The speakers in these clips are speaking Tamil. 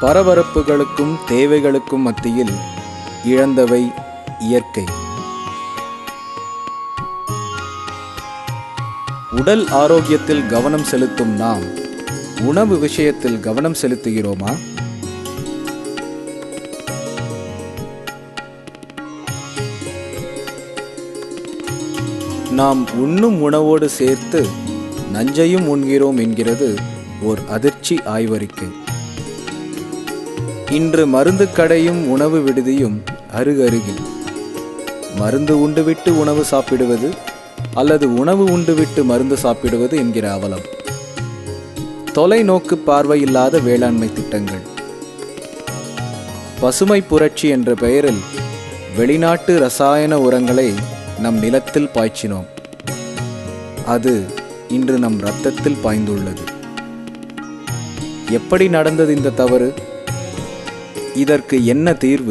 பரபரப்புகளுக்கும் தேவைகளுக்கும் மத்தியில் இழந்தவை இயற்கை உடல் ஆரோக்கியத்தில் கவனம் செலுத்தும் நாம் உணவு விஷயத்தில் கவனம் செலுத்துகிறோமா நாம் உண்ணும் உணவோடு சேர்த்து நஞ்சையும் உண்கிறோம் என்கிறது ஓர் அதிர்ச்சி ஆய்வறிக்கை இன்று மருந்து கடையும் உணவு விடுதியும் அருகருகில் மருந்து உண்டுவிட்டு உணவு சாப்பிடுவது அல்லது உணவு உண்டுவிட்டு மருந்து சாப்பிடுவது என்கிற அவலம் தொலைநோக்கு பார்வையில்லாத வேளாண்மை திட்டங்கள் பசுமை புரட்சி என்ற பெயரில் வெளிநாட்டு ரசாயன உரங்களை நம் நிலத்தில் பாய்ச்சினோம் அது இன்று நம் இரத்தத்தில் பாய்ந்துள்ளது எப்படி நடந்தது இந்த தவறு இதற்கு என்ன தீர்வு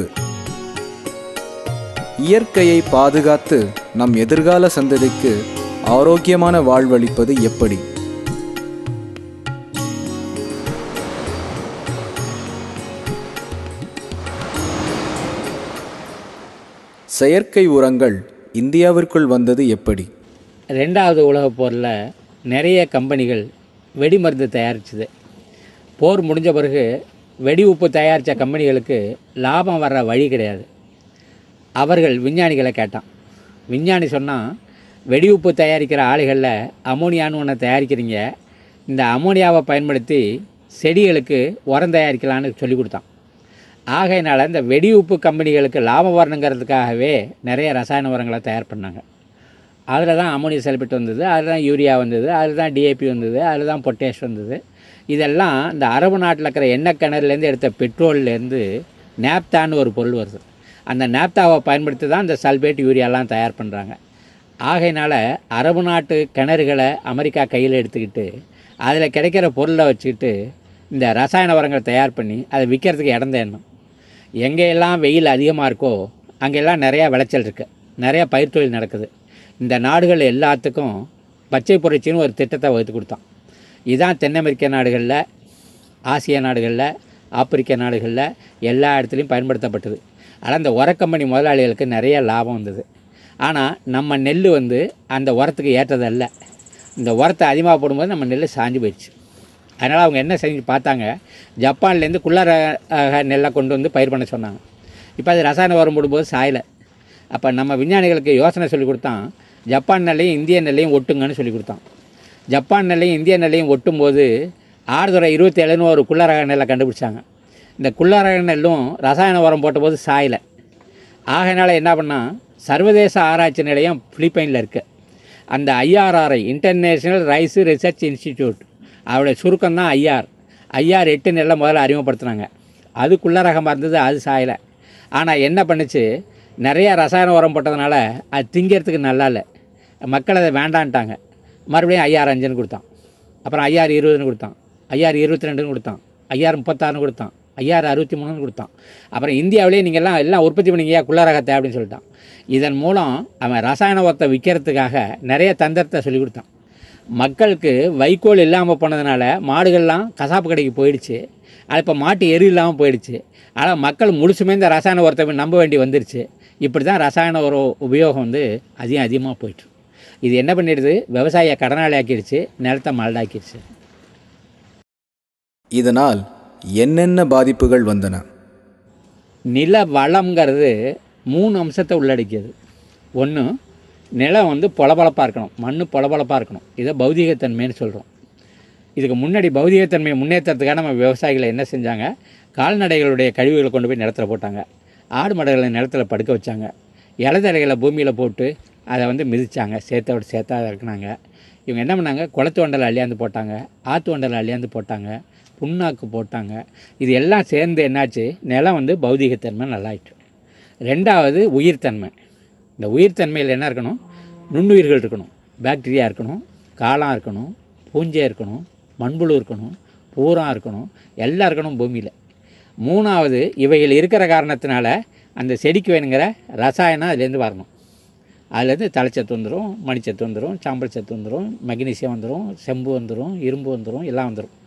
இயற்கையை பாதுகாத்து நம் எதிர்கால சந்ததிக்கு ஆரோக்கியமான வாழ்வளிப்பது எப்படி செயற்கை உரங்கள் இந்தியாவிற்குள் வந்தது எப்படி ரெண்டாவது உலகப் போரில் நிறைய கம்பெனிகள் வெடிமருந்து தயாரிச்சுது போர் முடிஞ்ச பிறகு வெடி உப்பு தயாரித்த கம்பெனிகளுக்கு லாபம் வர்ற வழி கிடையாது அவர்கள் விஞ்ஞானிகளை கேட்டான் விஞ்ஞானி சொன்னான் வெடி உப்பு தயாரிக்கிற ஆலைகளில் அமோனியான்னு ஒன்று தயாரிக்கிறீங்க இந்த அமோனியாவை பயன்படுத்தி செடிகளுக்கு உரம் தயாரிக்கலான்னு சொல்லி கொடுத்தான் ஆகையினால இந்த வெடி உப்பு கம்பெனிகளுக்கு லாபம் வரணுங்கிறதுக்காகவே நிறைய ரசாயன உரங்களை தயார் பண்ணாங்க அதில் தான் அமோனியம் சல்பேட் வந்தது அதில் தான் யூரியா வந்தது அதில் தான் டிஏபி வந்தது அதில் தான் பொட்டேஷ் வந்தது இதெல்லாம் இந்த அரபு நாட்டில் இருக்கிற எண்ணெய் கிணறுலேருந்து எடுத்த பெட்ரோல்லேருந்து நேப்தான்னு ஒரு பொருள் வருது அந்த நேப்தாவை பயன்படுத்தி தான் இந்த சல்பேட் யூரியாலாம் தயார் பண்ணுறாங்க ஆகையினால அரபு நாட்டு கிணறுகளை அமெரிக்கா கையில் எடுத்துக்கிட்டு அதில் கிடைக்கிற பொருளை வச்சுக்கிட்டு இந்த ரசாயன உரங்களை தயார் பண்ணி அதை விற்கிறதுக்கு இடம் தேடணும் எங்கெல்லாம் வெயில் அதிகமாக இருக்கோ அங்கெல்லாம் நிறையா விளைச்சல் இருக்குது நிறையா பயிர் தொழில் நடக்குது இந்த நாடுகள் எல்லாத்துக்கும் பச்சை புரட்சின்னு ஒரு திட்டத்தை வகுத்து கொடுத்தான் இதுதான் தென் அமெரிக்க நாடுகளில் ஆசிய நாடுகளில் ஆப்பிரிக்க நாடுகளில் எல்லா இடத்துலையும் பயன்படுத்தப்பட்டது ஆனால் இந்த உரக்கம்பெனி முதலாளிகளுக்கு நிறைய லாபம் வந்தது ஆனால் நம்ம நெல் வந்து அந்த உரத்துக்கு ஏற்றதல்ல இந்த உரத்தை அதிகமாக போடும்போது நம்ம நெல் சாஞ்சு போயிடுச்சு அதனால் அவங்க என்ன செஞ்சு பார்த்தாங்க ஜப்பான்லேருந்து குள்ளார அஹ், நெல்லை கொண்டு வந்து பயிர் பண்ண சொன்னாங்க இப்போ அது ரசாயன உரம் போடும்போது சாயலை அப்போ நம்ம விஞ்ஞானிகளுக்கு யோசனை சொல்லி கொடுத்தான் ஜப்பான் நெல்லையும் இந்திய நெல்லையும் ஒட்டுங்கன்னு சொல்லி கொடுத்தான் ஜப்பான் நெல்லையும் இந்திய நெல்லையும் ஒட்டும்போது ஆறுதுறை இருபத்தி ஏழுன்னு ஒரு குள்ளரக நெல்லை கண்டுபிடிச்சாங்க இந்த குள்ளரக நெல்லும் ரசாயன உரம் போட்டபோது சாயலை ஆகையினால என்ன பண்ணால் சர்வதேச ஆராய்ச்சி நிலையம் பிலிப்பைனில் இருக்குது அந்த IRRI international rice research institute அவருடைய சுருக்கம் தான் ஐஆர் ஐஆர் எட்டு நெல்லை முதல்ல அறிமுகப்படுத்துனாங்க அதுக்குள்ள ரகமாக இருந்தது அது சாயலை ஆனால் என்ன பண்ணுச்சு நிறைய ரசாயன உரம் போட்டதுனால அது திங்கிறதுக்கு நல்லா இல்லை மக்கள் அதை வேண்டான்ட்டாங்க மறுபடியும் ஐஆர் அஞ்சுன்னு கொடுத்தான் அப்புறம் ஐஆர் இருபதுன்னு கொடுத்தான் ஐஆர் இருபத்தி ரெண்டுன்னு கொடுத்தான் ஐஆர் முப்பத்தாறுன்னு கொடுத்தான் ஐஆர் அறுபத்தி மூணுன்னு கொடுத்தான் அப்புறம் இந்தியாவிலேயே நீங்கள் எல்லாம் எல்லாம் உற்பத்தி பண்ணீங்க குள்ள ரகத்தை அப்படின்னு சொல்லிட்டான் இதன் மூலம் அவன் ரசாயன உரத்தை விற்கிறதுக்காக நிறைய தந்திரத்தை சொல்லி கொடுத்தான் மக்களுக்கு வைக்கோல் இல்லாமல் போனதுனால மாடுகள்லாம் கசாப்பு கடைக்கு போயிடுச்சு அது இப்போ மாட்டு எரு இல்லாமல் போயிடுச்சு ஆனால் மக்கள் முழுசுமே இந்த ரசாயன உரத்தை நம்ப வேண்டி வந்துருச்சு இப்படி தான் ரசாயன உர உபயோகம் வந்து அதிகம் அதிகமாக போயிட்டு இது என்ன பண்ணிடுது விவசாயியை கடனாளி ஆக்கிடுச்சு நிலத்தை மலடாக்கிடுச்சு இதனால் என்னென்ன பாதிப்புகள் வந்தன நில வளம்ங்கிறது மூணு அம்சத்தை உள்ளடக்கியது ஒன்று நிலம் வந்து பொலபொலப்பாக இருக்கணும் மண் பொலபொலப்பாக இருக்கணும் இதை பௌதிகத்தன்மைன்னு சொல்கிறோம் இதுக்கு முன்னாடி பௌதிகத்தன்மையை முன்னேற்றத்துக்காக நம்ம விவசாயிகளை என்ன செஞ்சாங்க கால்நடைகளுடைய கழிவுகளை கொண்டு போய் நிலத்துல போட்டாங்க ஆடு மாடுகளை நிலத்துல படுக்க வச்சாங்க இலதலைகளை பூமியில் போட்டு அதை வந்து மிதிச்சாங்க சேத்தோட சேத்தா இறக்குனாங்க இவங்க என்ன பண்ணாங்க குளத்து வண்டலை அள்ளியாந்து போட்டாங்க ஆற்று வண்டலை அள்ளியாந்து போட்டாங்க புண்ணாக்கு போட்டாங்க இது எல்லாம் சேர்ந்து என்னாச்சு நிலம் வந்து பௌதிகத்தன்மை நல்லாயிட்டு ரெண்டாவது உயிர்த்தன்மை இந்த உயிர்த்தன்மையில் என்ன இருக்கணும் நுண்ணுயிர்கள் இருக்கணும் பாக்டீரியா இருக்கணும் காளான் இருக்கணும் பூஞ்சை இருக்கணும் மண்புழு இருக்கணும் பூரா இருக்கணும் எல்லாம் இருக்கணும் பூமியில் மூணாவது இவைகள் இருக்கிற காரணத்தினால அந்த செடிக்கு வேணுங்கிற ரசாயனம் அதுலேருந்து வரணும் அதுலேருந்து தலைச்சத்து வந்துடும் மணிச்சத்து வந்துடும் சாம்பல் சத்து வந்துடும் மக்னீசியம் வந்துடும் செம்பு வந்துடும் இரும்பு வந்துடும் எல்லாம் வந்துடும்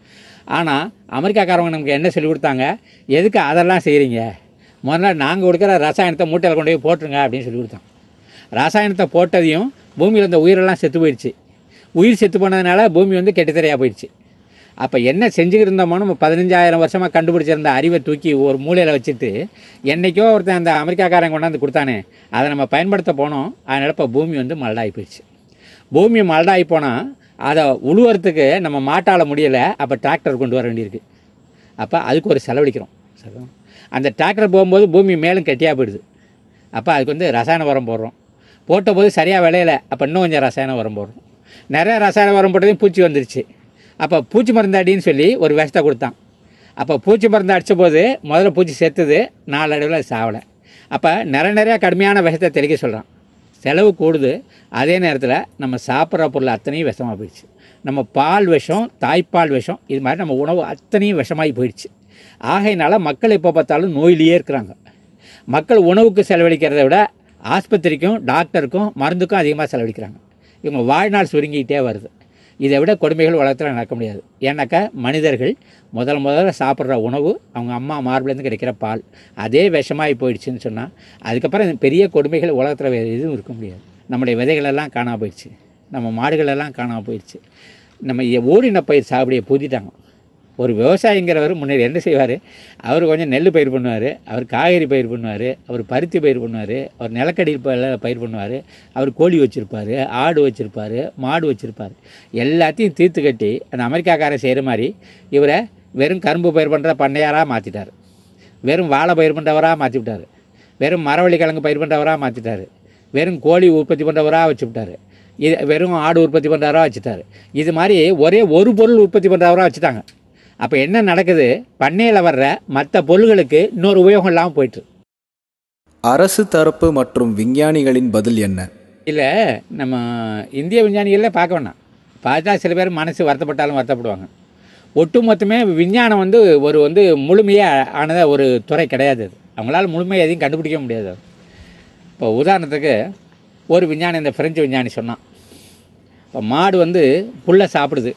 ஆனால் அமெரிக்காக்காரவங்க நமக்கு என்ன சொல்லி கொடுத்தாங்க எதுக்கு அதெல்லாம் செய்கிறீங்க முதல்ல நாங்கள் கொடுக்குற ரசாயனத்தை மூட்டையில் கொண்டு போய் போட்டுருங்க அப்படின்னு சொல்லி கொடுத்தாங்க ரசாயனத்தை போட்டதையும் பூமியில் இருந்த உயிரெல்லாம் செத்து போயிடுச்சு உயிர் செத்து போனதுனால பூமி வந்து கெட்டுத்தரையாக போயிடுச்சு அப்போ என்ன செஞ்சுக்கிட்டு இருந்தோமோ நம்ம பதினஞ்சாயிரம் வருஷமாக கண்டுபிடிச்சிருந்த அறிவை தூக்கி ஒரு மூலையில் வச்சுட்டு என்றைக்கோ ஒருத்தன் அந்த அமெரிக்காக்காரன் கொண்டாந்து கொடுத்தானே அதை நம்ம பயன்படுத்த போனோம் அதனால் இப்போ பூமி வந்து மல்டாகி போயிடுச்சு பூமி மல்டாகி போனால் அதை உழுவுறதுக்கு நம்ம மாட்டால் முடியலை அப்போ டிராக்டர் கொண்டு வர வேண்டியிருக்கு அப்போ அதுக்கு ஒரு செலவழிக்கிறோம் சரிங்களா? அந்த டிராக்டர் போகும்போது பூமி மேலும் கெட்டியாக போயிடுது அப்போ அதுக்கு வந்து ரசாயன உரம் போடுறோம் போட்ட போது சரியாக விளையல அப்போ இன்னும் கொஞ்சம் ரசாயன உரம் போடுறோம் நிறைய ரசாயன உரம் போட்டதையும் பூச்சி வந்துருச்சு அப்போ பூச்சி மருந்து அடின்னு சொல்லி ஒரு விஷத்தை கொடுத்தான் அப்போ பூச்சி மருந்து அடித்த போது முதல்ல பூச்சி செத்துது நாளடைவில் அது சாவலை அப்போ நிறைய நிறையா கடுமையான விஷத்தை தெளிக்க சொல்கிறான் செலவு கூடுது அதே நேரத்தில் நம்ம சாப்பிட்ற பொருள் அத்தனையும் விஷமாக போயிடுச்சு நம்ம பால் விஷம் தாய்ப்பால் விஷம் இது மாதிரி நம்ம உணவு அத்தனையும் விஷமாகி போயிடுச்சு ஆகையினால மக்கள் எப்போ பார்த்தாலும் நோயிலேயே இருக்கிறாங்க மக்கள் உணவுக்கு செலவழிக்கிறத விட ஆஸ்பத்திரிக்கும் டாக்டருக்கும் மருந்துக்கும் அதிகமாக செலவழிக்கிறாங்க இவங்க வாழ்நாள் சுருங்கிக்கிட்டே வருது இதை விட கொடுமைகள் உலகத்தில் நடக்க முடியாது ஏன்னாக்கா மனிதர்கள் முதல் முதல்ல சாப்பிட்ற உணவு அவங்க அம்மா மார்பிலேருந்து கிடைக்கிற பால் அதே விஷமாகி போயிடுச்சுன்னு சொன்னால் அதுக்கப்புறம் இந்த பெரிய கொடுமைகள் உலகத்தில் வேறு எதுவும் இருக்க முடியாது நம்முடைய விதைகளெல்லாம் காணாம போயிடுச்சு நம்ம மாடுகளெல்லாம் காணாம போயிடுச்சு நம்ம இ- ஓடின பயிர் சாகுபடியை பூத்திட்டாங்க ஒரு விவசாயிங்கிறவர் முன்னாடி என்ன செய்வார் அவர் கொஞ்சம் நெல் பயிர் பண்ணுவார் அவர் காய்கறி பயிர் பண்ணுவார் அவர் பருத்தி பயிர் பண்ணுவார் அவர் நிலக்கடி ப- பயிர் பண்ணுவார் அவர் கோழி வச்சுருப்பார் ஆடு வச்சுருப்பார் மாடு வச்சுருப்பார் எல்லாத்தையும் தீர்த்து கட்டி அந்த அமெரிக்காக்காரன் செய்கிற மாதிரி இவரை வெறும் கரும்பு பயிர் பண்ணுற பண்ணையாராக மாற்றிட்டார் வெறும் வாழை பயிர் பண்ணுறவராக மாற்றி விட்டார் வெறும் மரவள்ளி கிழங்கு பயிர் பண்ணுறவராக மாற்றிட்டார் வெறும் கோழி உற்பத்தி பண்ணுறவராக வச்சு விட்டார் இது வெறும் ஆடு உற்பத்தி பண்ணுறவராக வச்சுட்டாரு இது மாதிரி ஒரே ஒரு பொருள் உற்பத்தி பண்ணுறவராக வச்சுட்டாங்க அப்போ என்ன நடக்குது பண்ணையில் வர்ற மற்ற பொருள்களுக்கு இன்னொரு உபயோகம் இல்லாமல் போயிட்டு அரசு தரப்பு மற்றும் விஞ்ஞானிகளின் பதில் என்ன இல்லை நம்ம இந்திய விஞ்ஞானிகளே பார்க்க வேணாம் பார்த்தா சில பேர் மனசு வருத்தப்பட்டாலும் வருத்தப்படுவாங்க ஒட்டுமொத்தமே விஞ்ஞானம் வந்து ஒரு வந்து முழுமையாக ஆனத ஒரு துறை கிடையாது அது அவங்களால முழுமையாக எதையும் கண்டுபிடிக்க முடியாது அது. இப்போ உதாரணத்துக்கு ஒரு விஞ்ஞானி இந்த பிரெஞ்சு விஞ்ஞானி சொன்னான் இப்போ மாடு வந்து புல்லை சாப்பிடுது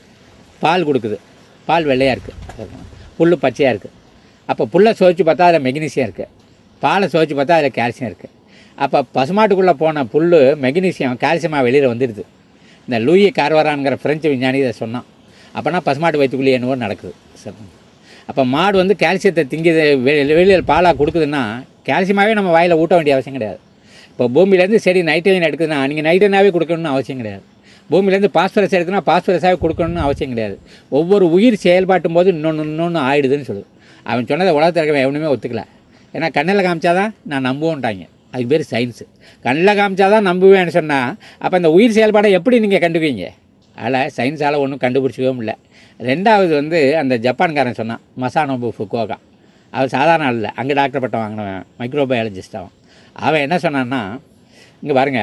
பால் கொடுக்குது பால் வெள்ளையாக இருக்குது புல் பச்சையாக இருக்குது அப்போ புல்லை சுவைச்சு பார்த்தா அதில் மெக்னீசியம் இருக்குது பாலை சுவைச்சு பார்த்தா அதில் கால்சியம் இருக்குது அப்போ பசுமாட்டுக்குள்ளே போன புல் மெக்னீசியம் கால்சியமாக வெளியில் வந்துடுது இந்த லூயி கார்வரான்ங்கிற பிரெஞ்சு விஞ்ஞானி இதை சொன்னான் அப்போனா பசுமாட்டு வயிற்றுக்குள்ளே என்னவோ நடக்குது சரி அப்போ மாடு வந்து கால்சியத்தை திங்குது வெளி- வெளியில் பாலாக கொடுக்குதுன்னா கால்சியமாகவே நம்ம வாயில் ஊட்ட வேண்டிய அவசியம் கிடையாது இப்போ பூமியிலேருந்து சரி நைட்ரஜன் எடுக்குதுன்னா நீங்கள் நைட்ரஜனாகவே கொடுக்கணும்னு அவசியம் கிடையாது பூமியிலேருந்து பாஸ்பரஸ் எடுக்குன்னா பாஸ்பரஸாகவே கொடுக்கணும்னு அவசியம் கிடையாது ஒவ்வொரு உயிர் செயல்பாட்டும் போது இன்னொன்று இன்னொன்று ஆயிடுதுன்னு சொல்லுது அவன் சொன்னதை உலகத்தில் இருக்கவன் எவனுமே ஒத்துக்கல ஏன்னா கண்ணில் காமிச்சாதான் நான் நம்புவோன்ட்டாங்க அதுக்கு பேர் சயின்ஸு கண்ணில் காமிச்சாதான் நம்புவேன்னு சொன்னால் அப்போ அந்த உயிர் செயல்பாடை எப்படி நீங்கள் கண்டுக்குவீங்க அதில் சயின்ஸால் ஒன்றும் கண்டுபிடிச்சிக்கவும் இல்லை ரெண்டாவது வந்து அந்த ஜப்பான்காரன் சொன்னான் மசானோபு ஃபுக்கோகா அவர் சாதாரண ஆள் இல்லை அங்கே டாக்டர் பட்டம் வாங்கினவன் மைக்ரோபயாலஜிஸ்ட் அவன் அவன் என்ன சொன்னான்னா இங்கே பாருங்க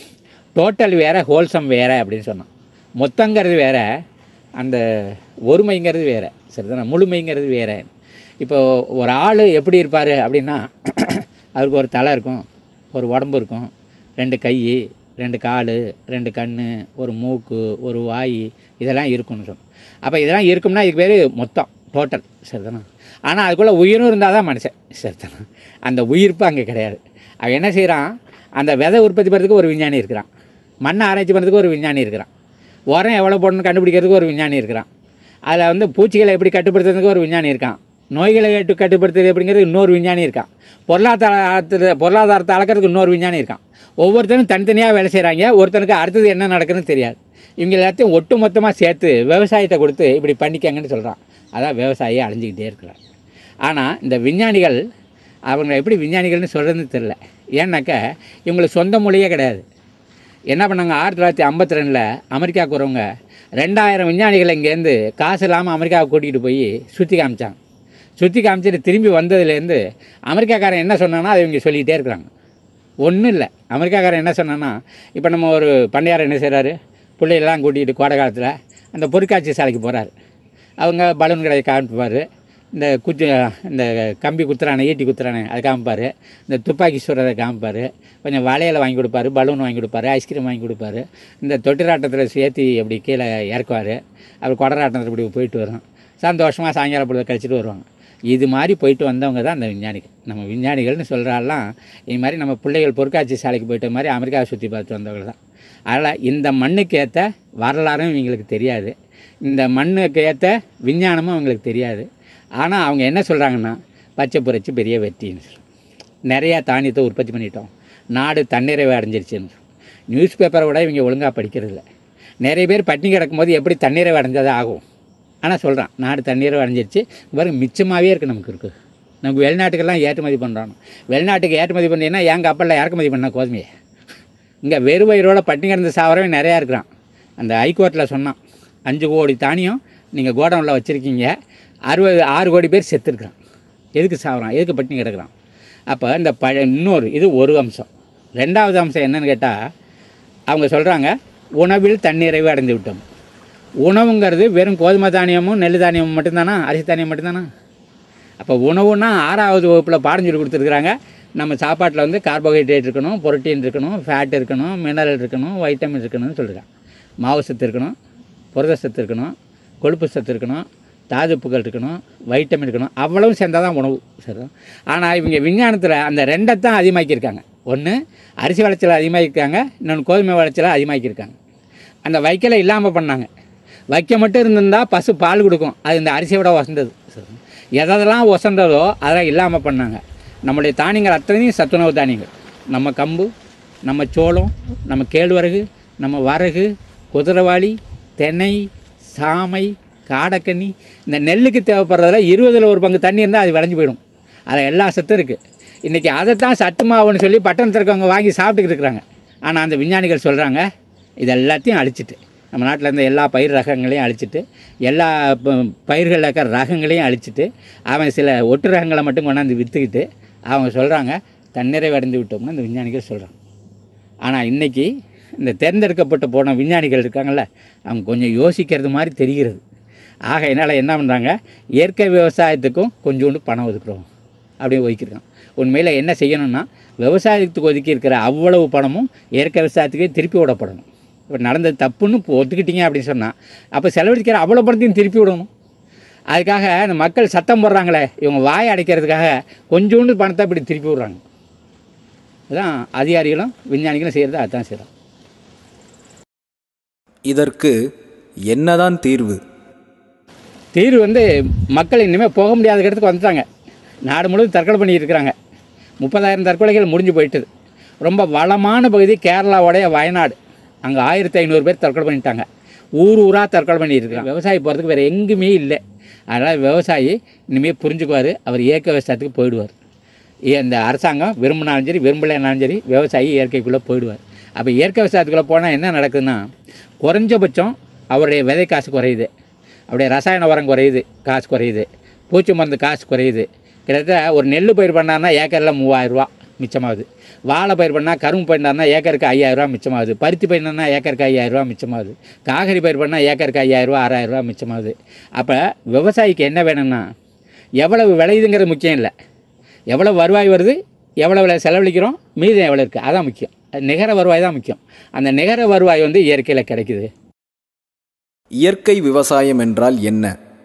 டோட்டல் வேறு ஹோல்சம் வேறு அப்படின்னு சொன்னான் மொத்தங்கிறது வேறு அந்த ஒருமைங்கிறது வேறு சரிதானே முழுமைங்கிறது வேறு இப்போ ஒரு ஆள் எப்படி இருப்பார் அப்படின்னா அவருக்கு ஒரு தலை இருக்கும் ஒரு உடம்பு இருக்கும் ரெண்டு கை ரெண்டு கால் ரெண்டு கண் ஒரு மூக்கு ஒரு வாய் இதெல்லாம் இருக்கும்னு சொன்னோம் அப்போ இதெல்லாம் இருக்கும்னா இதுக்கு பேர் மொத்தம் டோட்டல் சரிதானே ஆனால் அதுக்குள்ளே உயிரும் இருந்தால் தான் மனுஷன் சரிதானே அந்த உயிர்ப்பு அங்கே கிடையாது அவன் என்ன செய்கிறான் அந்த விதை உற்பத்தி பண்ணுறதுக்கு ஒரு விஞ்ஞானி இருக்கிறான் மண்ணை ஆராய்ச்சி பண்ணுறதுக்கு ஒரு விஞ்ஞானி இருக்கிறான் உரம் எவ்வளோ போடணும்னு கண்டுபிடிக்கிறதுக்கு ஒரு விஞ்ஞானி இருக்கிறான் அதில் வந்து பூச்சிகளை எப்படி கட்டுப்படுத்துறதுக்கு ஒரு விஞ்ஞானி இருக்கான் நோய்களை கட்டு கட்டுப்படுத்துறது எப்படிங்கிறது இன்னொரு விஞ்ஞானி இருக்கான் பொருளாதாரத்தில் பொருளாதாரத்தை அளக்கிறதுக்கு இன்னொரு விஞ்ஞானி இருக்கான் ஒவ்வொருத்தரும் தனித்தனியாக வேலை செய்கிறாங்க ஒருத்தனுக்கு அடுத்தது என்ன நடக்குதுன்னு தெரியாது இவங்க எல்லாத்தையும் ஒட்டு மொத்தமாக சேர்த்து விவசாயத்தை கொடுத்து இப்படி பண்ணிக்கங்கன்னு சொல்கிறான் அதான் விவசாயியை அழிஞ்சிக்கிட்டே இருக்கிறார் ஆனால் இந்த விஞ்ஞானிகள் அவங்க எப்படி விஞ்ஞானிகள்னு சொல்கிறதுன்னு தெரில ஏன்னாக்கா இவங்களுக்கு சொந்த மொழியே கிடையாது என்ன பண்ணாங்க ஆயிரத்தி தொள்ளாயிரத்தி ஐம்பத்தி ரெண்டில் அமெரிக்காவுக்கு வரவங்க ரெண்டாயிரம் விஞ்ஞானிகளை இங்கேருந்து காசு இல்லாமல் அமெரிக்காவுக்கு கூட்டிகிட்டு போய் சுற்றி காமிச்சாங்க சுற்றி காமிச்சிட்டு திரும்பி வந்ததுலேருந்து அமெரிக்காக்காரன் என்ன சொன்னானோ அதை இவங்க சொல்லிகிட்டே இருக்கிறாங்க ஒன்றும் இல்லை அமெரிக்காக்காரன் என்ன சொன்னான்னா இப்போ நம்ம ஒரு பண்ணையார் என்ன செய்கிறாரு பிள்ளையெல்லாம் கூட்டிகிட்டு கோடை காலத்தில் அந்த பொருட்காட்சி சாலைக்கு போகிறாரு அவங்க பலூன் கடையை காமிப்பார் இந்த குத்து இந்த கம்பி குத்துறானே ஈட்டி குத்துறானே அதை காமிப்பார் இந்த துப்பாக்கி சுடுறதை காமிப்பார் கொஞ்சம் வளையலை வாங்கி கொடுப்பாரு பலூன் வாங்கி கொடுப்பாரு ஐஸ்கிரீம் வாங்கி கொடுப்பாரு இந்த தொட்டிராட்டத்தில் சேர்த்து அப்படி கீழே இறக்குவார் அப்புறம் குடராட்டத்தில் இப்படி போயிட்டு வரும் சந்தோஷமாக சாயங்காலம் பொழுது கழிச்சிட்டு வருவாங்க இது மாதிரி போயிட்டு வந்தவங்க தான் அந்த விஞ்ஞானிகள் நம்ம விஞ்ஞானிகள்னு சொல்கிறாலாம் இது மாதிரி நம்ம பிள்ளைகள் பொற்காட்சி சாலைக்கு போயிட்ட மாதிரி அமெரிக்காவை சுற்றி பார்த்து வந்தவங்க தான் அதனால் இந்த மண்ணுக்கு ஏற்ற வரலாறும் இவங்களுக்கு தெரியாது இந்த மண்ணுக்கு ஏற்ற விஞ்ஞானமும் அவங்களுக்கு தெரியாது ஆனால் அவங்க என்ன சொல்கிறாங்கன்னா பச்சை புரட்சி பெரிய வெற்றின்னு சொல்றாங்க. நிறையா தானியத்தை உற்பத்தி பண்ணிட்டோம் நாடு தன்னிறைவு அடைஞ்சிருச்சுன்னு நியூஸ் பேப்பரை விட இவங்க ஒழுங்காக படிக்கிறதில்ல நிறைய பேர் பட்டினி கிடக்கும்போது எப்படி தன்னிறைவு அடைஞ்சது ஆகும் ஆனால் சொல்கிறான் நாடு தன்னிறைவு அடைஞ்சிருச்சு பாருங்க மிச்சமாகவே இருக்குது நமக்கு இருக்குது நமக்கு வெளிநாட்டுக்கெல்லாம் ஏற்றுமதி பண்ணுறோம் வெளிநாட்டுக்கு ஏற்றுமதி பண்ணீங்கன்னா என் கப்பலில் இறக்குமதி பண்ண கோதுமையை இங்கே வெறும் வயிறோட பட்டினி கிடந்து சாவரவே நிறையா இருக்கிறான் அந்த ஹைகோர்ட்டில் சொன்னான் அஞ்சு கோடி தானியம் நீங்கள் கோடவுனில் வச்சுருக்கீங்க அறுபது ஆறு கோடி பேர் செத்துருக்குறான் எதுக்கு சாவறான் எதுக்கு பட்டினி கிடக்குறான் அப்போ இந்த ப இன்னொரு இது ஒரு அம்சம் ரெண்டாவது அம்சம் என்னன்னு கேட்டால் அவங்க சொல்கிறாங்க உணவில் தன்னிறைவு அடைந்து விட்டோம் உணவுங்கிறது வெறும் கோதுமை தானியமும் நெல் தானியமும் மட்டும்தானா அரிசி தானியம் மட்டும்தானா அப்போ உணவுன்னா ஆறாவது வகுப்பில் பாடம் சொல்லி கொடுத்துருக்குறாங்க நம்ம சாப்பாட்டில் வந்து கார்போஹைட்ரேட் இருக்கணும் புரோட்டீன் இருக்கணும் ஃபேட் இருக்கணும் மினரல் இருக்கணும் வைட்டமின் இருக்கணும்னு சொல்லியிருக்காங்க மாவு சத்து இருக்கணும் புரத சத்து இருக்கணும் கொழுப்பு சத்து இருக்கணும் தாதுப்புகள் இருக்கணும் வைட்டமின் இருக்கணும் அவ்வளவும் சேர்ந்தால் தான் உணவு சரி ஆனால் இவங்க விஞ்ஞானத்தில் அந்த ரெண்டைத்தான் அதிகமாக்கியிருக்காங்க ஒன்று அரிசி விளைச்சலை அதிகமாக்கியிருக்காங்க இன்னொன்று கோதுமை விளைச்சலை அதிகமாக்கியிருக்காங்க அந்த வைக்கலை இல்லாமல் பண்ணாங்க வைக்க மட்டும் இருந்திருந்தால் பசு பால் கொடுக்கும் அது இந்த அரிசியை விட வசந்தது எதெல்லாம் வசந்ததோ அதெல்லாம் இல்லாமல் பண்ணாங்க நம்முடைய தானியங்கள் அத்தனையும் சத்துணவு தானியங்கள் நம்ம கம்பு நம்ம சோளம் நம்ம கேழ்வரகு நம்ம வரகு குதிரவாளி தென்னை சாமை காடக்கன்னி இந்த நெல்லுக்கு தேவைப்படுறதுல இருபதில் ஒரு பங்கு தண்ணி இருந்தால் அது விளைஞ்சு போயிடும் அதில் எல்லா சத்தும் இருக்குது இன்றைக்கி அதைத்தான் சத்து மாவுன்னு சொல்லி பட்டணத்தில் இருக்கவங்க வாங்கி சாப்பிட்டுக்கிட்டு இருக்கிறாங்க ஆனால் அந்த விஞ்ஞானிகள் சொல்கிறாங்க இது எல்லாத்தையும் அழிச்சிட்டு நம்ம நாட்டில் இருந்த எல்லா பயிர் ரகங்களையும் அழிச்சிட்டு எல்லா ப- பயிர்களில் இருக்கிற ரகங்களையும் அழிச்சிட்டு அவன் சில ஒட்டு ரகங்களை மட்டும் கொண்டாந்து விற்றுக்கிட்டு அவங்க சொல்கிறாங்க தன்னிறைவு அடைந்து விட்டோம்னு இந்த விஞ்ஞானிகள் சொல்கிறாங்க ஆனால் இன்றைக்கி இந்த தேர்ந்தெடுக்கப்பட்டு போன விஞ்ஞானிகள் இருக்காங்கல்ல அவங்க கொஞ்சம் யோசிக்கிறது மாதிரி தெரிகிறது ஆக என்னால் என்ன பண்ணுறாங்க இயற்கை விவசாயத்துக்கும் கொஞ்சோண்டு பணம் ஒதுக்குறோம் அப்படின்னு ஒதுக்கிருக்கான் உண்மையில் என்ன செய்யணும்னா விவசாயத்துக்கு ஒதுக்கி இருக்கிற அவ்வளவு பணமும் இயற்கை விவசாயத்துக்கே திருப்பி விடப்படணும் இப்போ நடந்தது தப்புன்னு இப்போ ஒத்துக்கிட்டீங்க அப்படின்னு சொன்னால் அப்போ செலவழிக்கிற அவ்வளோ பணத்தையும் திருப்பி விடணும் அதுக்காக அந்த மக்கள் சத்தம் போடுறாங்களே இவங்க வாயை அடைக்கிறதுக்காக கொஞ்சோண்டு பணத்தை இப்படி திருப்பி விடுறாங்க அதான் அதிகாரிகளும் விஞ்ஞானிகளும் செய்கிறது அதுதான் செய்கிறோம் இதற்கு என்னதான் தீர்வு தீர்வு வந்து மக்கள் இனிமேல் போக முடியாத இடத்துக்கு வந்துட்டாங்க நாடு முழுவதும் தற்கொலை பண்ணிட்டு இருக்கிறாங்க முப்பதாயிரம் தற்கொலைகள் முடிஞ்சு போயிட்டுது ரொம்ப வளமான பகுதி கேரளாவுடைய வயநாடு அங்கே ஆயிரத்தி ஐநூறு பேர் தற்கொலை பண்ணிட்டாங்க ஊர் ஊராக தற்கொலை பண்ணிட்டு இருக்காங்க விவசாயி போகிறதுக்கு வேறு எங்குமே இல்லை அதனால் விவசாயி இனிமேல் புரிஞ்சுக்குவார் அவர் இயற்கை விவசாயத்துக்கு போயிடுவார் ஏ- இந்த அரசாங்கம் விரும்பினாலும் சரி விரும்பலைனாலும் சரி விவசாயி இயற்கைக்குள்ளே போயிடுவார் அப்போ இயற்கை விவசாயத்துக்குள்ளே போனால் என்ன நடக்குதுன்னா குறைஞ்சபட்சம் அவருடைய விதை காசு குறையுது அப்படியே ரசாயன உரம் குறையுது காசு குறையுது பூச்சி மருந்து காசு குறையுது கிட்டத்தட்ட ஒரு நெல் பயிர் பண்ணார்னா ஏக்கரில் மூவாயிரரூவா மிச்சமாகுது வாழை பயிர் பண்ணால் கரும்பு பண்ணார்னா ஏக்கருக்கு ஐயாயிரரூவா மிச்சமாகுது பருத்தி பயிர்னா ஏக்கருக்கு ஐயாயிரரூவா மிச்சமாகுது காய்கறி பயிர் பண்ணால் ஏக்கருக்கு ஐயாயிரரூவா ஆறாயிரரூவா மிச்சமாகுது அப்போ விவசாயிக்கு என்ன வேணும்னா எவ்வளவு விளையுதுங்கிறது முக்கியம் இல்லை எவ்வளோ வருவாய் வருது எவ்வளோ விலை செலவழிக்கிறோம் மீதம் எவ்வளோ இருக்குது அதான் முக்கியம் அது நிகர வருவாய் தான் முக்கியம் அந்த நிகர வருவாய் வந்து இயற்கையில் கிடைக்குது இயற்கை விவசாயம் என்றால் என்ன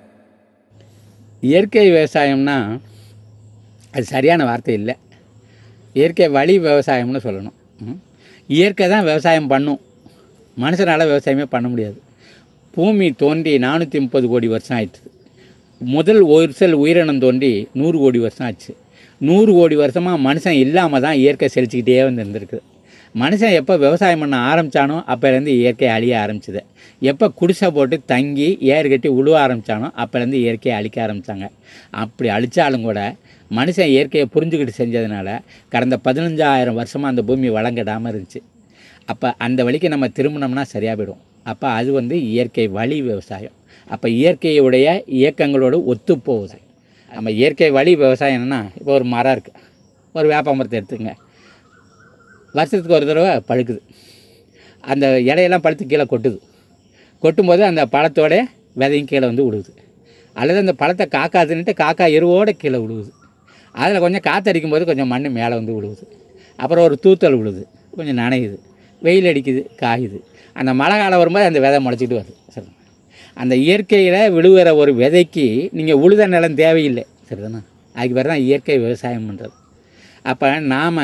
இயற்கை விவசாயம்னா அது சரியான வார்த்தை இல்லை இயற்கை வழி விவசாயம்னு சொல்லணும் ம். இயற்கை தான் விவசாயம் பண்ணும் மனுஷனால் விவசாயமே பண்ண முடியாது பூமி தோன்றி நானூற்றி முப்பது கோடி வருஷம் ஆயிடுச்சு முதல் ஒரு செல் உயிரினம் தோன்றி நூறு கோடி வருஷம் ஆச்சு நூறு கோடி வருஷமாக மனுஷன் இல்லாமல் தான் இயற்கை செழிச்சிக்கிட்டே வந்து இருந்திருக்கு மனுஷன் எப்போ விவசாயம் பண்ண ஆரம்பித்தானோ அப்போலேருந்து இயற்கை அழிய ஆரம்பிச்சுது எப்போ குடிசை போட்டு தங்கி ஏறு கட்டி உழுவ ஆரம்பித்தானோ அப்போலேருந்து இயற்கையை அழிக்க ஆரம்பித்தாங்க அப்படி அழித்தாலும் கூட மனுஷன் இயற்கையை புரிஞ்சுக்கிட்டு செஞ்சதுனால கடந்த பதினஞ்சாயிரம் வருஷமாக அந்த பூமி வளங்கிடாமல் இருந்துச்சு அப்போ அந்த வழிக்கு நம்ம திரும்பினோம்னா சரியாக போயிடும் அப்போ அது வந்து இயற்கை வழி விவசாயம் அப்போ இயற்கையுடைய இயக்கங்களோடு ஒத்துப்போகுது நம்ம இயற்கை வழி விவசாயம் என்னன்னா இப்போ ஒரு மரம் இருக்குது ஒரு வேப்ப மரத்தை எடுத்துங்க வருஷத்துக்கு ஒரு தடவை பழுக்குது அந்த இலையெல்லாம் பழுத்து கீழே கொட்டுது கொட்டும்போது அந்த பழத்தோட விதையும் கீழே வந்து விடுது அல்லது அந்த பழத்தை காக்கா தின்னுட்டு காக்கா எருவோட கீழே விழுவுது அதில் கொஞ்சம் காற்றடிக்கும் போது கொஞ்சம் மண் மேலே வந்து விழுவுது அப்புறம் ஒரு தூத்தல் விழுது கொஞ்சம் நனையுது வெயில் அடிக்குது காயுது அந்த மழை காலம் வரும்போது அந்த விதை முளைச்சிட்டு வருது சரி அந்த இயற்கையில் விழுகிற ஒரு விதைக்கு நீங்கள் உழுத நிலம் தேவையில்லை சரிதானே அதுக்கு பேர் தான் இயற்கை விவசாயம் பண்ணுறது அப்போ நாம்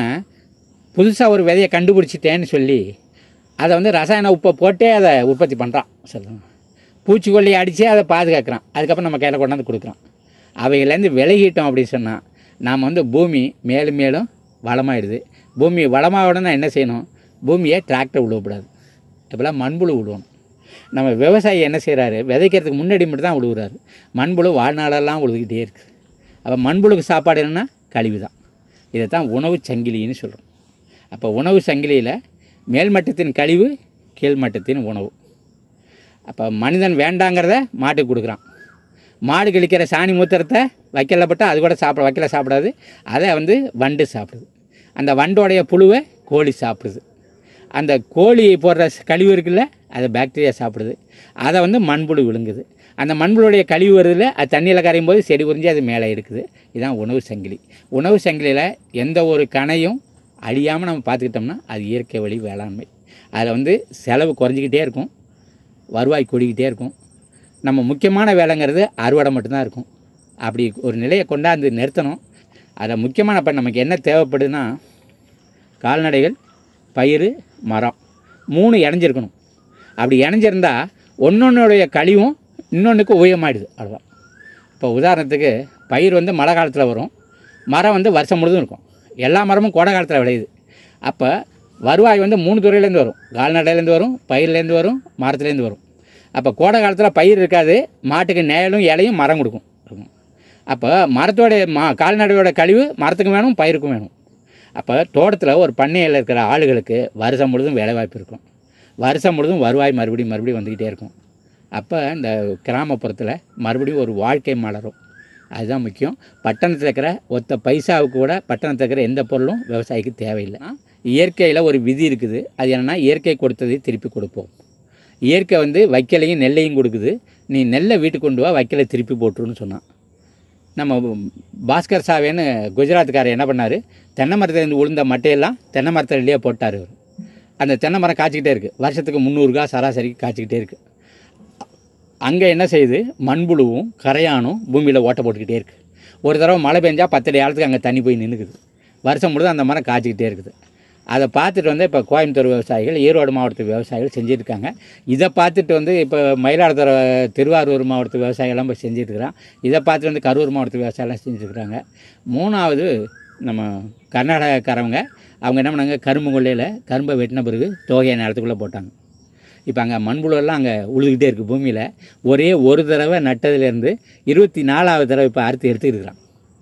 புதுசாக ஒரு விதையை கண்டுபிடிச்சிட்டேன்னு சொல்லி அதை வந்து ரசாயன உப்பை போட்டே அதை உற்பத்தி பண்ணுறான் சரிதானே பூச்சிக்கொல்லி அடித்து அதை பாதுகாக்கிறான் அதுக்கப்புறம் நம்ம கையில் கொண்டாந்து கொடுக்குறோம் அவைகள்லேருந்து விலகிட்டோம் அப்படின்னு சொன்னால் நாம் வந்து பூமி மேலும் மேலும் வளமாயிடுது பூமி வளமாகணும்னா என்ன செய்யணும் பூமியை டிராக்டர் விழுவக்கூடாது இப்போலாம் மண்புழு விழுவணும் நம்ம விவசாயி என்ன செய்கிறாரு விதைக்கிறதுக்கு முன்னாடி மட்டும் தான் விழுவுறாரு மண்புழு வாழ்நாளெல்லாம் விழுதுகிட்டே இருக்குது அப்போ மண்புழுக்கு சாப்பாடு என்னென்னா கழிவு தான் இதை தான் உணவு சங்கிலின்னு சொல்கிறோம் அப்போ உணவு சங்கிலியில் மேல்மட்டத்தின் கழிவு கீழ்மட்டத்தின் உணவு அப்போ மனிதன் வேண்டாங்கிறத மாட்டுக்கு கொடுக்குறான் மாடு கழிக்கிற சாணி மூத்திரத்தை வைக்கல போட்டால் அது கூட சாப்பிட வைக்கல சாப்பிடாது அதை வந்து வண்டு சாப்பிடுது அந்த வண்டோடைய புழுவை கோழி சாப்பிடுது அந்த கோழி போடுற ஸ் கழிவு இருக்குல்ல அதை பாக்டீரியா சாப்பிடுது அதை வந்து மண்புழு விழுங்குது அந்த மண்புழுடைய கழிவு வருதுல அது தண்ணியில் கரையும் போது செடி உறிஞ்சி அது மேலே எடுக்குது இதுதான் உணவு சங்கிலி உணவு சங்கிலியில் எந்த ஒரு கணையும் அழியாமல் நம்ம பார்த்துக்கிட்டோம்னா அது இயற்கை வழி வேளாண்மை அதில் வந்து செலவு குறைஞ்சிக்கிட்டே இருக்கும் வருவாய் கூடிக்கிட்டே இருக்கும் நம்ம முக்கியமான வேலைங்கிறது அறுவடை மட்டும்தான் இருக்கும் அப்படி ஒரு நிலையை கொண்டாந்து நிறுத்தணும் அதில் முக்கியமான இப்போ நமக்கு என்ன தேவைப்படுதுன்னா கால்நடைகள் பயிர் மரம் மூணு இணைஞ்சிருக்கணும் அப்படி இணைஞ்சிருந்தா ஒன்றொன்னுடைய கழிவும் இன்னொன்றுக்கு உயமாயிடுது அவ்வளோதான் இப்போ உதாரணத்துக்கு பயிர் வந்து மழை காலத்தில் வரும் மரம் வந்து வருஷம் முழுதும் இருக்கும் எல்லா மரமும் கோடை காலத்தில் விளையுது அப்போ வருவாய் வந்து மூணு துறையிலேருந்து வரும் கால்நடையிலேருந்து வரும் பயிர்லேருந்து வரும் மரத்துலேருந்து வரும் அப்போ கோடை காலத்தில் பயிர் இருக்காது மாட்டுக்கு நேலும் இலையும் மரம் கொடுக்கும் இருக்கும் அப்போ மரத்தோடைய மா கால்நடையோட கழிவு மரத்துக்கும் வேணும் பயிருக்கும் வேணும் அப்போ தோட்டத்தில் ஒரு பண்ணையில் இருக்கிற ஆளுகளுக்கு வருஷம் முழுதும் வேலைவாய்ப்பு இருக்கும் வருஷம் முழுதும் வருவாய் மறுபடியும் மறுபடியும் வந்துக்கிட்டே இருக்கும் அப்போ இந்த கிராமப்புறத்தில் மறுபடியும் ஒரு வாழ்க்கை மலரும் அதுதான் முக்கியம் பட்டணத்தில் இருக்கிற ஒத்த பைசாவுக்கு கூட பட்டணத்தில் இருக்கிற எந்த பொருளும் விவசாயிக்கு தேவையில்லை இயற்கையில் ஒரு விதி இருக்குது அது என்னென்னா இயற்கை கொடுத்ததை திருப்பி கொடுப்போம் இயற்கை வந்து வைக்கலையும் நெல்லையும் கொடுக்குது நீ நெல்லை வீட்டுக்கு கொண்டு வா வைக்கலை திருப்பி போட்டுருன்னு சொன்னான் நம்ம பாஸ்கர் சாவேன்னு குஜராத்துக்காரர் என்ன பண்ணார் தென்னை மரத்துலேருந்து உளுந்த மட்டையெல்லாம் தென்னை மரத்துலேயே போட்டார் அவர் அந்த தென்னை மரம் காய்ச்சிக்கிட்டே இருக்குது வருஷத்துக்கு முந்நூறுகா சராசரிக்கு காய்ச்சிக்கிட்டே இருக்குது அங்கே என்ன செய்யுது மண்புழுவும் கரையானும் பூமியில் ஓட்டை போட்டுக்கிட்டே இருக்குது ஒரு தடவை மழை பெஞ்சா பத்தடி ஆழத்துக்கு அங்கே தண்ணி போய் நின்றுக்குது வருஷம் முழுதும் அந்த மரம் காய்ச்சிக்கிட்டே இருக்குது அதை பார்த்துட்டு வந்து இப்போ கோயம்புத்தூர் விவசாயிகள் ஈரோடு மாவட்டத்து விவசாயிகள் செஞ்சுட்டு இருக்காங்க இதை பார்த்துட்டு வந்து இப்போ மயிலாடுதுறை திருவாரூர் மாவட்டத்து விவசாயிகள்லாம் இப்போ செஞ்சுட்டு இருக்கிறான் இதை பார்த்துட்டு வந்து கரூர் மாவட்டத்து விவசாயிலாம் செஞ்சுட்டு இருக்கிறாங்க மூணாவது நம்ம கர்நாடகக்காரவங்க அவங்க என்ன பண்ணாங்க கரும்பு கொள்ளையில் கரும்பை வெட்டின பிறகு தோகையை நேரத்துக்குள்ளே போட்டாங்க இப்போ அங்கே மண்புழுவெல்லாம் அங்கே உழுதுகிட்டே இருக்குது பூமியில் ஒரே ஒரு தடவை நட்டதுலேருந்து இருபத்தி நாலாவது தடவை இப்போ அறுத்து எடுத்துக்கிறான்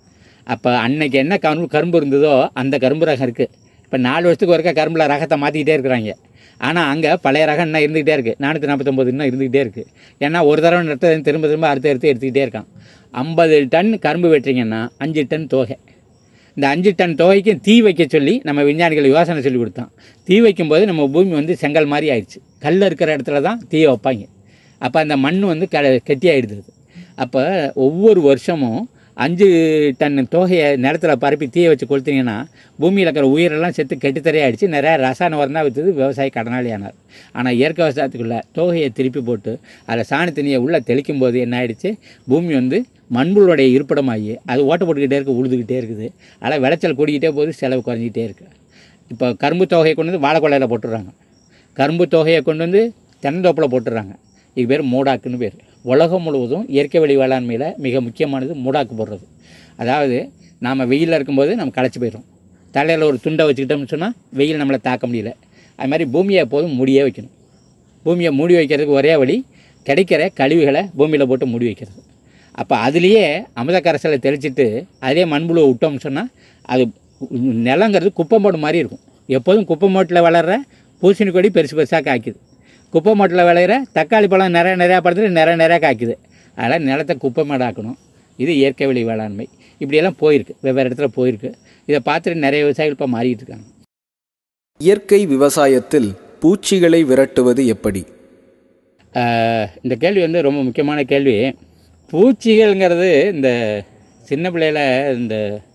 அப்போ அன்னைக்கு என்ன கரும்பு கரும்பு இருந்ததோ அந்த கரும்பு ரகம் இருக்குது இப்போ நாலு வருஷத்துக்கு ஒருக்கா கரும்பில் ரகத்தை மாற்றிக்கிட்டே இருக்கிறாங்க ஆனால் அங்கே பழைய ரகம் இன்னும் இருந்துகிட்டே இருக்குது நானூற்றி நாற்பத்தொம்போது இன்னும் இருந்துகிட்டே இருக்குது ஏன்னா ஒரு தடவை நட்டது திரும்ப திரும்ப அறுத்து எடுத்து எடுத்துக்கிட்டே இருக்கான் ஐம்பது டன் கரும்பு வெட்டுறீங்கன்னா அஞ்சு டன் தோகை இந்த அஞ்சு டன் தொகைக்கு தீ வைக்க சொல்லி நம்ம விஞ்ஞானிகள் யோசனை சொல்லி கொடுத்தான் தீ வைக்கும்போது நம்ம பூமி வந்து செங்கல் மாதிரி ஆயிடுச்சு கல் இருக்கிற இடத்துல தான் தீ வைப்பாங்க அப்போ அந்த மண் வந்து க கெட்டியாயிடுது அது. அப்போ ஒவ்வொரு வருஷமும் அஞ்சு டன் தொகையை நிலத்தில் பரப்பி தீயை வச்சு கொளுத்திங்கன்னா பூமியில் இருக்கிற உயிரெல்லாம் செத்து கெட்டுத்தரையாயிடுச்சு நிறையா ரசாயன உரம் தான் விற்றுது விவசாயி கடனாளி ஆனார் ஆனால் இயற்கை விவசாயத்துக்குள்ள தொகையை திருப்பி போட்டு அதில் சாணி தண்ணியை உள்ளே தெளிக்கும் போது என்ன ஆயிடுச்சு பூமி வந்து மண்புழுடைய இருப்பிடமாகி அது ஓட்ட போட்டுக்கிட்டே இருக்கு உழுதுகிட்டே இருக்குது அதனால் விளைச்சல் கூடிக்கிட்டே போகுது செலவு குறைஞ்சிக்கிட்டே இருக்குது இப்போ கரும்பு தொகையை கொண்டு வந்து வாழைக்கொள்ளையில் போட்டுடுறாங்க கரும்பு தொகையை கொண்டு வந்து தென்னந்தோப்பில் போட்டுடுறாங்க இது பேர் மூடாக்குன்னு பேர் உலகம் முழுவதும் இயற்கை வழி வேளாண்மையில் மிக முக்கியமானது மூடாக்கு போடுறது அதாவது நாம் வெயிலில் இருக்கும்போது நம்ம களைச்சி போயிடும் தலையில் ஒரு துண்டை வச்சுக்கிட்டோம்னு சொன்னால் வெயில் நம்மளை தாக்க முடியல அது மாதிரி பூமியை எப்போதும் மூடியே வைக்கணும் பூமியை மூடி வைக்கிறதுக்கு ஒரே வழி கிடைக்கிற கழிவுகளை பூமியில் போட்டு மூடி வைக்கிறது அப்போ அதுலேயே அமிர்த கரைசலை தெளிச்சிட்டு அதிலே மண்புழுவை விட்டோம்னு சொன்னால் அது நிலங்கிறது குப்பை மோடு மாதிரி இருக்கும் எப்போதும் குப்பை மோட்டில் வளர்கிற பூசணி கொடி பெருசு பெருசாக காய்க்குது குப்பை மோட்டில் விளையிற தக்காளி பழம் நிறைய நிறையா படத்துல நிறைய நிறையா காய்க்குது அதனால் நிலத்தை குப்பை மாடாக்கணும் இது இயற்கை வழி வேளாண்மை இப்படியெல்லாம் போயிருக்கு வெவ்வேறு இடத்துல போயிருக்கு இதை பார்த்துட்டு நிறைய விவசாயிகள் இப்போ மாறிட்டு இருக்காங்க இயற்கை விவசாயத்தில் பூச்சிகளை விரட்டுவது எப்படி ஆஹ் இந்த கேள்வி வந்து ரொம்ப முக்கியமான கேள்வி பூச்சிகள்ங்கிறது இந்த சின்ன பிள்ளையில இந்த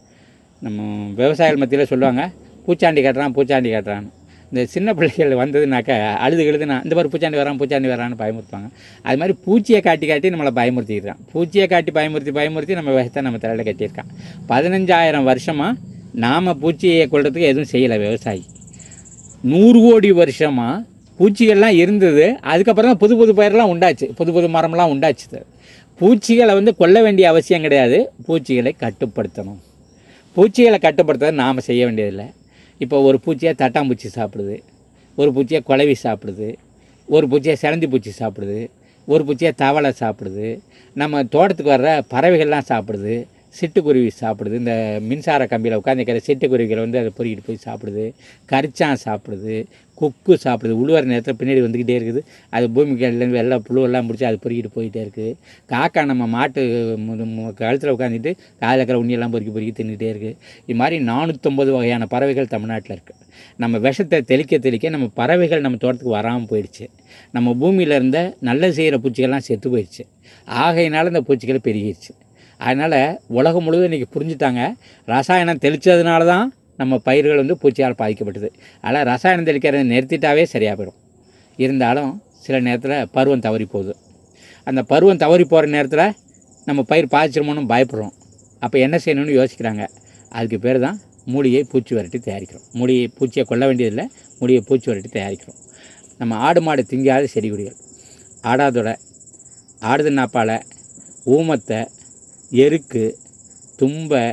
நம்ம விவசாயிகள் மத்தியில் சொல்லுவாங்க பூச்சாண்டி கட்டுறான் பூச்சாண்டி கட்டுறான்னு இந்த சின்ன பிள்ளைகள் வந்ததுனாக்கா அழுது எழுதுனா இந்த மாதிரி பூச்சாண்டி வரான் பூச்சாண்டி வரான்னு பயமுறுத்துவாங்க அது மாதிரி பூச்சியை காட்டி காட்டி நம்மளை பயமுறுத்திக்கிறான் பூச்சியை காட்டி பயமுறுத்தி பயமுறுத்தி நம்ம விஷத்தை நம்ம தலையில் கட்டியிருக்கான் பதினஞ்சாயிரம் வருஷமாக நாம் பூச்சியை கொள்றதுக்கு எதுவும் செய்யலை விவசாயி நூறு கோடி வருஷமாக பூச்சிகள்லாம் இருந்தது அதுக்கப்புறம் தான் புது புது பயிரெலாம் உண்டாச்சு புது புது மரம்லாம் உண்டாச்சு பூச்சிகளை வந்து கொல்ல வேண்டிய அவசியம் கிடையாது பூச்சிகளை கட்டுப்படுத்தணும் பூச்சிகளை கட்டுப்படுத்த நாம் செய்ய வேண்டியதில்லை இப்போ ஒரு பூச்சியை தட்டாம்பூச்சி சாப்பிடுது ஒரு பூச்சியை குளவி சாப்பிடுது ஒரு பூச்சியை சிலந்தி பூச்சி சாப்பிடுது ஒரு பூச்சியை தவளை சாப்பிடுது நம்ம தோட்டத்துக்கு வர்ற பறவைகள்லாம் சாப்பிடுது சிட்டுக்குருவி சாப்பிடுது இந்த மின்சார கம்பியில் உட்காந்துக்கிற சிட்டுக்குருவிகளை வந்து அதை பொறுக்கிட்டு போய் சாப்பிடுது கரிச்சான் சாப்பிடுது கொக்கு சாப்பிடுது உழுவர நேரத்தில் பின்னாடி வந்துக்கிட்டே இருக்குது அது பூமிக்கடிலேருந்து வெள்ளை புழுவெல்லாம் பிடிச்சி அது பொறுக்கிட்டு போயிட்டே இருக்குது காக்கா நம்ம மாட்டு கழுத்தில் உட்காந்துட்டு காதில் இருக்கிற உண்ணியெல்லாம் பொறுக்கி பொறுக்கி தின்னுட்டே இருக்குது இது மாதிரி நானூற்றம்பது வகையான பறவைகள் தமிழ்நாட்டில் இருக்குது நம்ம விஷத்தை தெளிக்க தெளிக்க நம்ம பறவைகள் நம்ம தோட்டத்துக்கு வராமல் போயிடுச்சு நம்ம பூமியில் இருந்த நல்ல செய்கிற பூச்சிகள்லாம் செத்து போயிடுச்சு ஆகையினால இந்த பூச்சிகள் பெருகிடுச்சு அதனால் உலகம் முழுவதும் இன்றைக்கி புரிஞ்சுட்டாங்க ரசாயனம் தெளித்ததுனால தான் நம்ம பயிர்கள் வந்து பூச்சியால் பாதிக்கப்பட்டது அதனால் ரசாயனம் தெளிக்கிறத நிறுத்திட்டாவே சரியாக போயிடும் இருந்தாலும் சில நேரத்தில் பருவம் தவறி போகுது அந்த பருவம் தவறி போகிற நேரத்தில் நம்ம பயிர் பாதிச்சிருமோன்னு பயப்படுறோம் அப்போ என்ன செய்யணும்னு யோசிக்கிறாங்க அதுக்கு பேர் தான் மூலிகை பூச்சி விரட்டி தயாரிக்கிறோம் மூலிகை பூச்சியை கொல்ல வேண்டியதில்லை மூலிகை பூச்சி விரட்டி தயாரிக்கிறோம் நம்ம ஆடு மாடு திங்காத செடி கொடிகள் ஆடாதொடை ஆடுதுன்னாப்பாலை ஊமத்தை எருக்கு தும்பை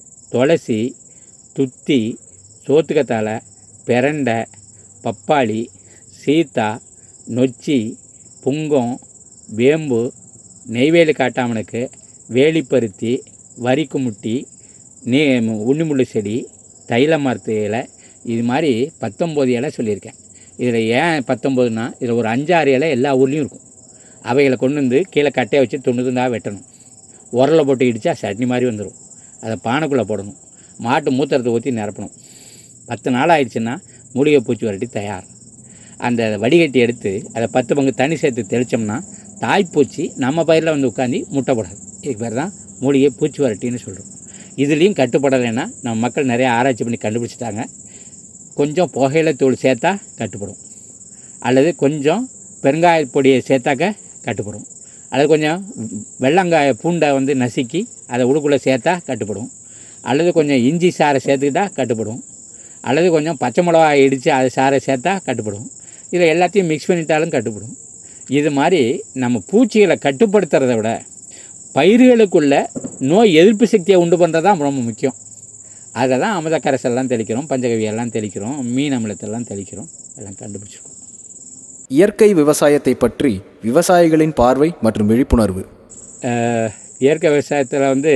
துளசி துத்தி சோத்துக்கத்தாழை பிரண்டை பப்பாளி சீத்தா நொச்சி புங்கம் வேம்பு நெய்வேலி காட்டாமனுக்கு வேலிப்பருத்தி வரிக்குமுட்டி நீ உண்ணிமுள்ளு செடி தைல மரத்து இலை இது மாதிரி பத்தொம்போது இலை சொல்லியிருக்கேன் இதில் ஏன் பத்தொம்போதுனா இதில் ஒரு அஞ்சாறு இலை எல்லா ஊர்லேயும் இருக்கும் அவைகளை கொண்டு வந்து கீழே கட்டையை வச்சு துண்டு துண்டாக வெட்டணும் உரலை போட்டு இடித்தா சட்னி மாதிரி வந்துடும் அதை பானைக்குள்ளே போடணும் மாட்டு மூத்திரத்தை ஊற்றி நிரப்பணும் பத்து நாள் ஆயிடுச்சுன்னா மூலிகை பூச்சி வரட்டி தயார் அந்த வடிகட்டி எடுத்து அதை பத்து பங்கு தண்ணி சேர்த்து தெளித்தோம்னா தாய்ப்பூச்சி நம்ம பயிரில் வந்து உட்காந்து முட்டை போடாது இதுக்கு பேர் தான் மூலிகை பூச்சி வரட்டின்னு சொல்கிறோம் இதுலேயும் கட்டுப்படலைன்னா நம்ம மக்கள் நிறைய ஆராய்ச்சி பண்ணி கண்டுபிடிச்சிட்டாங்க கொஞ்சம் புகையில தூள் சேர்த்தா கட்டுப்படும் அல்லது கொஞ்சம் பெருங்காய பொடியை சேர்த்தாக்க கட்டுப்படும் அல்லது கொஞ்சம் வெள்ளங்காய பூண்டை வந்து நசுக்கி அதை உள்ளுக்குள்ளே சேர்த்தா கட்டுப்படும் அல்லது கொஞ்சம் இஞ்சி சாறை சேர்த்துக்கிட்டா கட்டுப்படும் அல்லது கொஞ்சம் பச்சை மிளகா இடித்து அதை சாறை சேர்த்தா கட்டுப்படும் இதில் எல்லாத்தையும் மிக்ஸ் பண்ணிட்டாலும் கட்டுப்படும் இது மாதிரி நம்ம பூச்சிகளை கட்டுப்படுத்துறதை விட பயிர்களுக்குள்ள நோய் எதிர்ப்பு சக்தியை உண்டு பண்ணுறது தான் ரொம்ப முக்கியம் அதை தான் அமிர்த கரைசல்லாம் தெளிக்கிறோம் பஞ்சகவியெல்லாம் தெளிக்கிறோம் மீன் அமிலத்தெல்லாம் தெளிக்கிறோம் எல்லாம் கண்டுபிடிச்சிருக்கோம் இயற்கை விவசாயத்தை பற்றி விவசாயிகளின் பார்வை மற்றும் விழிப்புணர்வு அஹ், இயற்கை விவசாயத்தில் வந்து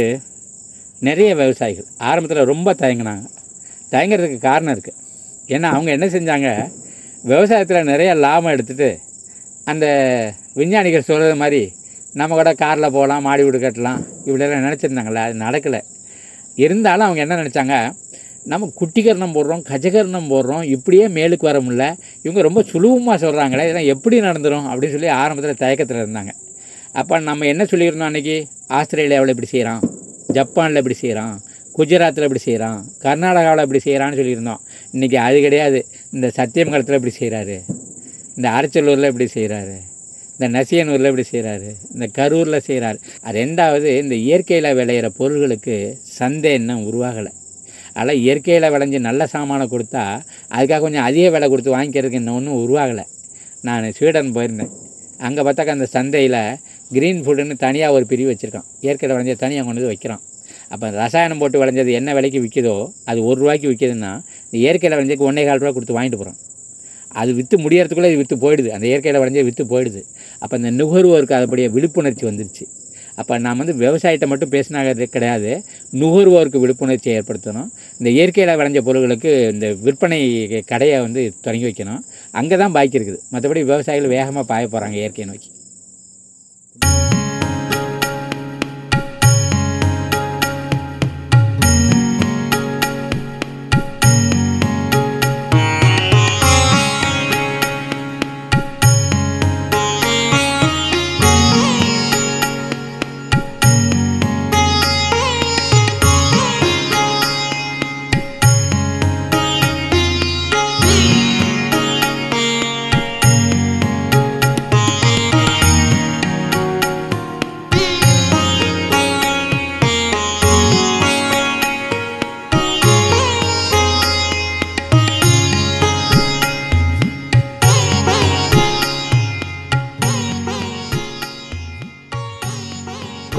நிறைய விவசாயிகள் ஆரம்பத்தில் ரொம்ப தயங்கினாங்க தயங்குறதுக்கு காரணம் இருக்குது ஏன்னா அவங்க என்ன செஞ்சாங்க விவசாயத்தில் நிறைய லாபம் எடுத்துட்டு அந்த விஞ்ஞானிகள் சொல்கிறது மாதிரி நம்ம கூட காரில் போகலாம் மாடி வீடு கட்டலாம் இப்படியெல்லாம் நினச்சிருந்தாங்களே அது நடக்கலை இருந்தாலும் அவங்க என்ன நினச்சாங்க நம்ம குட்டிகரணம் போடுறோம் கஜகரணம் போடுறோம் இப்படியே மேலுக்கு வர முடியல இவங்க ரொம்ப சுலபமாக சொல்கிறாங்களே இதெல்லாம் எப்படி நடந்துரும் அப்படின்னு சொல்லி ஆரம்பத்தில் தயக்கத்தில் இருந்தாங்க அப்போ நம்ம என்ன சொல்லியிருந்தோம் அன்றைக்கி ஆஸ்திரேலியாவில் இப்படி செய்கிறான் ஜப்பானில் இப்படி செய்கிறான் குஜராத்தில் இப்படி செய்கிறான் கர்நாடகாவில் இப்படி செய்கிறான்னு சொல்லியிருந்தோம் இன்றைக்கி அது கிடையாது இந்த சத்தியமங்கலத்தில் இப்படி செய்கிறாரு இந்த அரச்சலூரில் இப்படி செய்கிறாரு இந்த நசியனூரில் இப்படி செய்கிறாரு இந்த கரூரில் செய்கிறாரு ரெண்டாவது இந்த இயற்கையில் விளையிற பொருள்களுக்கு சந்தை இன்னும் உருவாகலை அதனால் இயற்கையில் விளைஞ்சு நல்ல சாமானை கொடுத்தா அதுக்காக கொஞ்சம் அதிக விலை கொடுத்து வாங்கிக்கிறதுக்கு இன்னும் ஒன்றும் உருவாகலை நான் ஸ்வீடன் போயிருந்தேன் அங்கே பார்த்தாக்கா அந்த சந்தையில் க்ரீன் ஃபுட்டுன்னு தனியாக ஒரு பிரிவு வச்சுருக்கான் இயற்கையில் விளைஞ்ச தனியாக கொண்டு வந்து வைக்கிறான் அப்போ ரசாயனம் போட்டு விளைஞ்சது என்ன விலைக்கு விற்கிதோ அது ஒரு ரூபாய்க்கு விற்கிதுன்னா இந்த இயற்கையில் விளைஞ்சதுக்கு ஒன்றே கால் ரூபா கொடுத்து வாங்கிட்டு போகிறோம் அது விற்று முடியறதுக்குள்ளே இது விற்று போயிடுது அந்த இயற்கையில் விளைஞ்சது விற்று போயிடுது அப்போ இந்த நுகர்வோருக்கு அதுபடிய விழிப்புணர்ச்சி வந்துருச்சு அப்போ நாம் வந்து விவசாயத்தை மட்டும் பேசினாங்க கிடையாது நுகர்வோருக்கு விழிப்புணர்ச்சி ஏற்படுத்தணும் இந்த இயற்கையில் விளைஞ்ச பொருட்களுக்கு இந்த விற்பனை கடையை வந்து தொடங்கி வைக்கணும் அங்கே தான் பாக்கி இருக்குது மற்றபடி விவசாயிகள் வேகமாக பாய போகிறாங்க இயற்கையை நோக்கி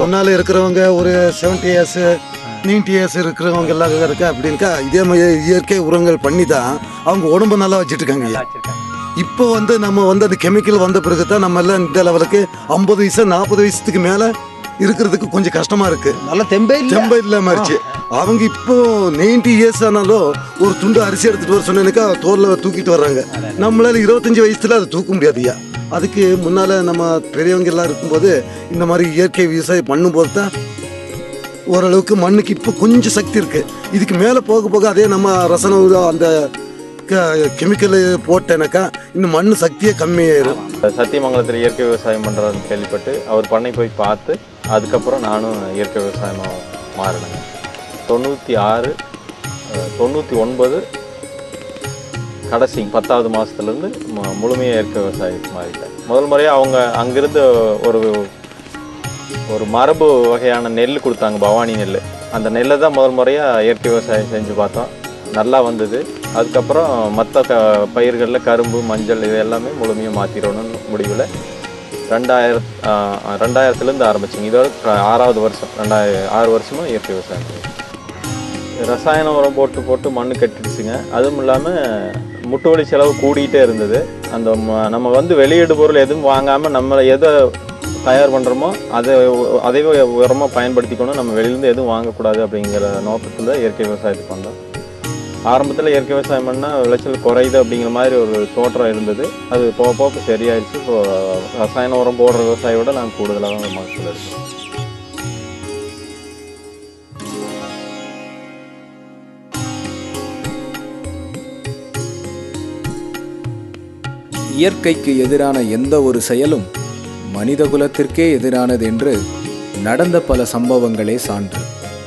முன்னால இருக்கிறவங்க ஒரு செவன்டி இயர்ஸ் நைன்டி இயர்ஸ் இருக்கிறவங்க எல்லாம் இருக்கா அப்படின்க்கா இதே மாதிரி இயற்கை உரங்கள் பண்ணி தான் அவங்க உடம்பு நல்லா வச்சுட்டு இருக்காங்க ஐயா இப்போ வந்து நம்ம வந்து அந்த கெமிக்கல் வந்த பிறகு தான் நம்ம எல்லாம் இந்த லெவலுக்கு ஐம்பது வயசு நாற்பது வயசுக்கு மேலே இருக்கிறதுக்கு கொஞ்சம் கஷ்டமா இருக்கு நல்ல தெம்பே இல்ல செம்ப இல்லாம இருந்துச்சு அவங்க இப்போ நைன்டி இயர்ஸ் ஆனாலும் ஒரு துண்டு அரிசி எடுத்துட்டு வர சொன்னேனாக்கா தோல்ல தூக்கிட்டு வர்றாங்க நம்மளால இருபத்தஞ்சு வயசுல அதை தூக்க முடியாதுயா அதுக்கு முன்னால நம்ம பெரியவங்க எல்லாம் இருக்கும்போது இந்த மாதிரி இயற்கை விவசாயம் பண்ணும்போது தான் ஓரளவுக்கு மண்ணுக்கு இப்போ கொஞ்சம் சக்தி இருக்கு இதுக்கு மேலே போக போக அதே நம்ம ரசன உரம் அந்த கெமிக்கல் போட்டேனாக்கா இந்த மண் சக்தியே கம்மியாயிரும் சத்தியமங்கலத்தில் இயற்கை விவசாயம் பண்ணுறாருன்னு கேள்விப்பட்டு அவர் பண்ணை போய் பார்த்து அதுக்கப்புறம் நானும் இயற்கை விவசாயமாக மாறினேங்க தொண்ணூற்றி ஆறு அஹ், தொண்ணூற்றி ஒன்பது கடைசி பத்தாவது மாதத்துலேருந்து முழுமையாக இயற்கை விவசாயத்துக்கு மாறிட்டேன் முதல் முறையாக அவங்க அங்கிருந்து ஒரு ஒரு மரபு வகையான நெல் கொடுத்தாங்க பவானி நெல் அந்த நெல்லை தான் முதல் முறையாக இயற்கை விவசாயம் செஞ்சு பார்த்தோம் நல்லா வந்தது அதுக்கப்புறம் மற்ற க பயிர்களில் கரும்பு மஞ்சள் இது எல்லாமே முழுமையாக மாற்றிடணும்னு முடிவில் ரெண்டாயிரத் ரெண்டாயிரத்துலேருந்து ஆரம்பிச்சிங்க இதோட க- ஆறாவது வருஷம் ரெண்டாயிரம் ஆறு வருஷமாக இயற்கை விவசாயம் பண்ணிட்டு இருக்கோம். ரசாயன உரம் போட்டு போட்டு மண் கட்டிடுச்சுங்க அதுவும் இல்லாமல் முட்டு வலி செலவு கூடிக்கிட்டே இருந்தது அந்த ம- நம்ம வந்து வெளியீடு பொருள் எதுவும் வாங்காமல் நம்ம எதை தயார் பண்ணுறோமோ அதை அதைவே உரமாக பயன்படுத்திக்கணும் நம்ம வெளியிலேருந்து எதுவும் வாங்கக்கூடாது அப்படிங்கிற நோக்கத்தில் இயற்கை விவசாயத்துக்கு வந்தோம் ஆரம்பத்தில் இயற்கை விவசாயம் பண்ணால் விளைச்சல் குறையுது அப்படிங்கிற மாதிரி ஒரு தோற்றம் இருந்தது அது போக போக இப்போ சரியாயிடுச்சு இப்போ ரசாயன உரம் போடுற விவசாயியை விட நாங்கள் கூடுதலாக மகசூல் எடுக்கிறோம் இயற்கைக்கு எதிரான எந்த ஒரு செயலும் மனிதகுலத்திற்கே எதிரானது என்று நடந்த பல சம்பவங்களே சான்று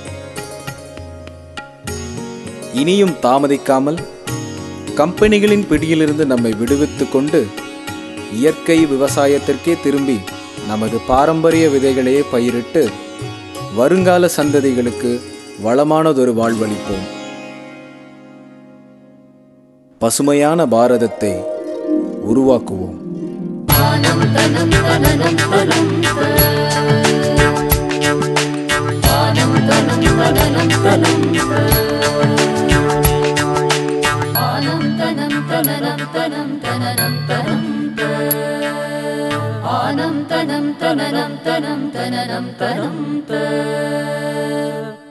இனியும் தாமதிக்காமல் கம்பெனிகளின் பிடியிலிருந்து நம்மை விடுவித்துக் கொண்டு இயற்கை விவசாயத்திற்கே திரும்பி நமது பாரம்பரிய விதைகளையே பயிரிட்டு வருங்கால சந்ததிகளுக்கு வளமானதொரு வாழ்வளிப்போம் பசுமையான பாரதத்தை உருவாக்குவோம் ஆனம் தனம் தனனம் தனம் தனனம் தனம் த